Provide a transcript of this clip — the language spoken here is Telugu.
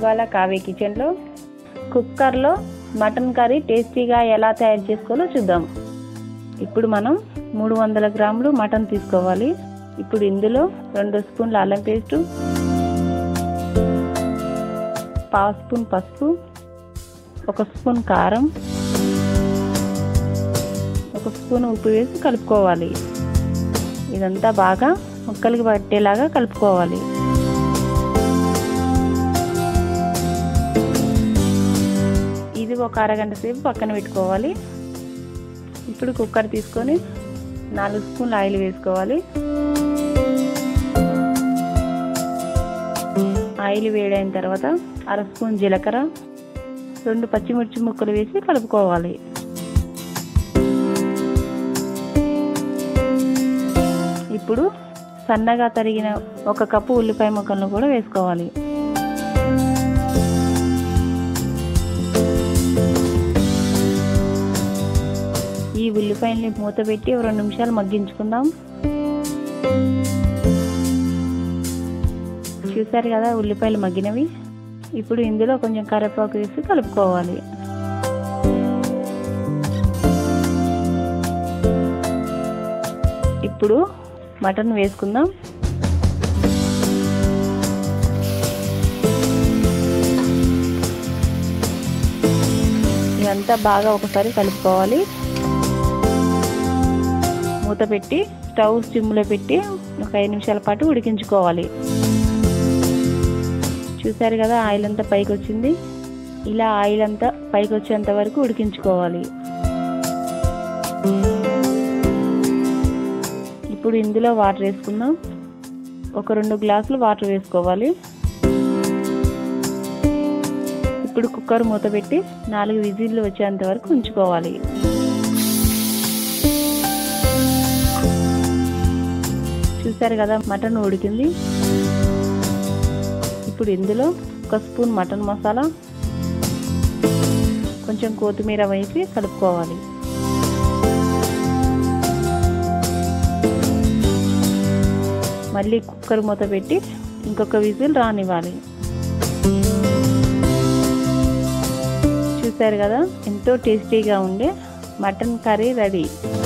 ఇవాళ కావ్య కిచెన్లో కుక్కర్లో మటన్ కర్రీ టేస్టీగా ఎలా తయారు చేసుకోవాలో చూద్దాం ఇప్పుడు మనం మూడు వందల గ్రాములు మటన్ తీసుకోవాలి ఇప్పుడు ఇందులో రెండు స్పూన్ల అల్లం పేస్టు పావు స్పూన్ పసుపు ఒక స్పూన్ కారం ఒక స్పూన్ ఉప్పు వేసి కలుపుకోవాలి ఇదంతా బాగా ముక్కలకి పట్టేలాగా కలుపుకోవాలి ఇది ఒక అరగంట సేపు పక్కన పెట్టుకోవాలి ఇప్పుడు కుక్కర్ తీసుకొని నాలుగు స్పూన్లు ఆయిల్ వేసుకోవాలి ఆయిల్ వేడైన తర్వాత అర స్పూన్ జీలకర్ర రెండు పచ్చిమిర్చి ముక్కలు వేసి కలుపుకోవాలి ఇప్పుడు సన్నగా తరిగిన ఒక కప్పు ఉల్లిపాయ ముక్కలను కూడా వేసుకోవాలి ఈ ఉల్లిపాయల్ని మూత పెట్టి ఒక రెండు నిమిషాలు మగ్గించుకుందాం చూసారు కదా ఉల్లిపాయలు మగ్గినవి ఇప్పుడు ఇందులో కొంచెం కరివేపాకు వేసి కలుపుకోవాలి ఇప్పుడు మటన్ వేసుకుందాం ఇదంతా బాగా ఒకసారి కలుపుకోవాలి మూత పెట్టి స్టవ్ సిమ్లో పెట్టి ఒక ఐదు నిమిషాల పాటు ఉడికించుకోవాలి చూసారు కదా ఆయిల్ అంతా పైకి వచ్చింది ఇలా ఆయిల్ అంతా పైకి వచ్చేంత వరకు ఉడికించుకోవాలి ఇప్పుడు ఇందులో వాటర్ వేసుకుందాం ఒక రెండు గ్లాసులు వాటర్ వేసుకోవాలి ఇప్పుడు కుక్కర్ మూత పెట్టి నాలుగు విజిల్లు వచ్చేంత వరకు ఉంచుకోవాలి చూసారు కదా మటన్ ఉడికింది ఇప్పుడు ఇందులో ఒక స్పూన్ మటన్ మసాలా కొంచెం కొత్తిమీర వేసి కలుపుకోవాలి మళ్ళీ కుక్కర్ మూత పెట్టి ఇంకొక విజిల్ రానివ్వాలి చూసారు కదా ఎంతో టేస్టీగా ఉండే మటన్ కర్రీ రెడీ